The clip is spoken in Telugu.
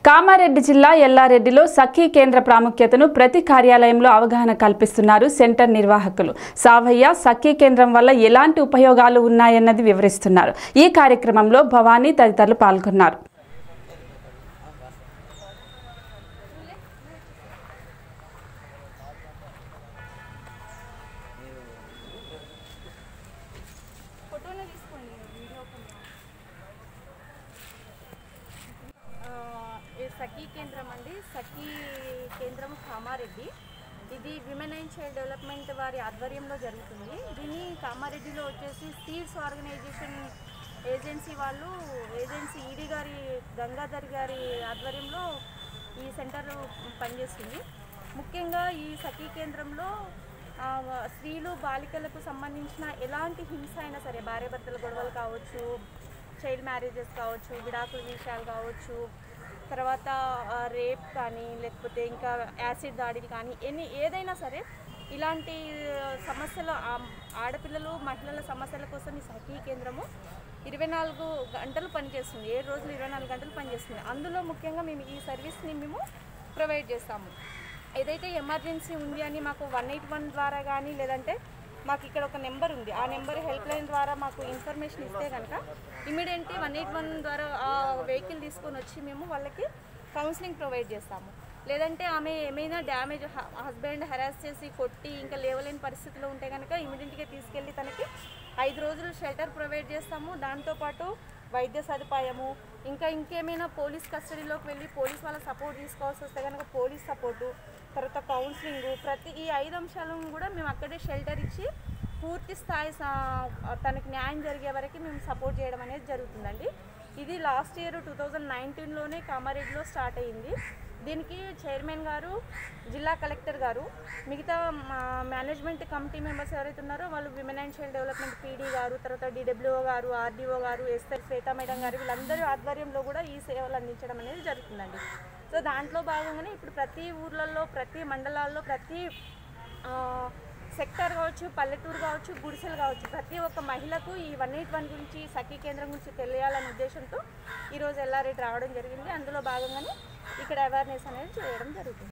కామారెడ్డి జిల్లా ఎల్లారెడ్డిలో సఖీ కేంద్ర ప్రాముఖ్యతను ప్రతి కార్యాలయంలో అవగాహన కల్పిస్తున్నారు సెంటర్ నిర్వాహకులు సావయ్య సఖీ కేంద్రం వల్ల ఎలాంటి ఉపయోగాలు ఉన్నాయన్నది వివరిస్తున్నారు ఈ కార్యక్రమంలో భవానీ తదితరులు పాల్గొన్నారు ఫోటోనే తీసుకోండి వీడియో ఈ సఖీ కేంద్రం అండి సఖీ కేంద్రం కామారెడ్డి ఇది విమెన్ అండ్ చైల్డ్ డెవలప్మెంట్ వారి ఆధ్వర్యంలో జరుగుతుంది దీన్ని కామారెడ్డిలో వచ్చేసి సీడ్స్ ఆర్గనైజేషన్ ఏజెన్సీ వాళ్ళు ఏజెన్సీ ఈడీ గారి గంగాధర్ గారి ఆధ్వర్యంలో ఈ సెంటర్ పనిచేస్తుంది ముఖ్యంగా ఈ సఖీ కేంద్రంలో ఆ, స్త్రీలు బాలికలకు సంబంధించిన ఎలాంటి హింస అయినా సరే భార్యాభర్తల గొడవలు కావచ్చు చైల్డ్ మ్యారేజెస్ కావచ్చు విడాకుల విషయాలు కావచ్చు తర్వాత ఆ, రేప్ కానీ లేకపోతే ఇంకా యాసిడ్ దాడులు కానీ ఎన్ని ఏదైనా సరే ఇలాంటి ఆ, సమస్యలు ఆ, ఆడపిల్లలు మహిళల సమస్యల కోసం ఈ సఖీ కేంద్రము ఇరవై నాలుగు గంటలు పనిచేస్తుంది ఏడు రోజులు ఇరవై నాలుగు గంటలు పనిచేస్తుంది అందులో ముఖ్యంగా మేము ఈ సర్వీస్ని మేము ప్రొవైడ్ చేస్తాము ఏదైతే ఎమర్జెన్సీ ఉంది అని మాకు వన్ ఎయిట్ వన్ ద్వారా కానీ లేదంటే మాకు ఇక్కడ ఒక నెంబర్ ఉంది ఆ నెంబర్ హెల్ప్ లైన్ ద్వారా మాకు ఇన్ఫర్మేషన్ ఇస్తే కనుక ఇమీడియట్లీ వన్ ఎయిట్ వన్ ద్వారా ఆ వెహికల్ తీసుకొని వచ్చి మేము వాళ్ళకి కౌన్సిలింగ్ ప్రొవైడ్ చేస్తాము లేదంటే ఆమె ఏమైనా డ్యామేజ్ హస్బెండ్ హెరాస్ చేసి కొట్టి ఇంకా లేవలేని పరిస్థితిలో ఉంటే కనుక ఇమీడియట్గా తీసుకెళ్ళి తనకి ఐదు రోజులు షెల్టర్ ప్రొవైడ్ చేస్తాము దాంతోపాటు వైద్య సదుపాయము ఇంకా ఇంకేమైనా పోలీస్ కస్టడీలోకి వెళ్ళి పోలీస్ వాళ్ళ సపోర్ట్ తీసుకోవాల్సి వస్తే కనుక పోలీస్ సపోర్టు తర్వాత కౌన్సిలింగ్ ప్రతి ఈ ఐదు అంశాలను కూడా మేము అక్కడే షెల్టర్ ఇచ్చి పూర్తి స్థాయి సా- తనకి న్యాయం జరిగే వరకు మేము సపోర్ట్ చేయడం అనేది జరుగుతుందండి ఇది లాస్ట్ ఇయర్ టూ థౌజండ్ నైన్టీన్లోనే కామారెడ్డిలో స్టార్ట్ అయ్యింది దీనికి చైర్మన్ గారు జిల్లా కలెక్టర్ గారు మిగతా మా మేనేజ్మెంట్ కమిటీ మెంబర్స్ ఎవరైతే ఉన్నారో వాళ్ళు women and child development PD గారు తర్వాత డిడబ్ల్యూఓ గారు ఆర్డీఓ గారు ఎస్ఐ శ్వేత మేడం గారు వీళ్ళందరూ ఆధ్వర్యంలో కూడా ఈ సేవలు అందించడం అనేది జరుగుతుందండి సో దాంట్లో భాగంగానే ఇప్పుడు ప్రతి ఊర్లలో ప్రతి మండలాల్లో ప్రతి ఆ, సెక్టార్ కావచ్చు పల్లెటూరు కావచ్చు గుడిసెలు కావచ్చు ప్రతి ఒక్క మహిళకు ఈ వన్ ఎయిట్ వన్ గురించి సఖీ కేంద్రం గురించి తెలియాలనే ఉద్దేశంతో ఈరోజు ఎల్లారెడ్డి రావడం జరిగింది అందులో భాగంగానే ఇక్కడ అవేర్నెస్ అనేది చేయడం జరుగుతుంది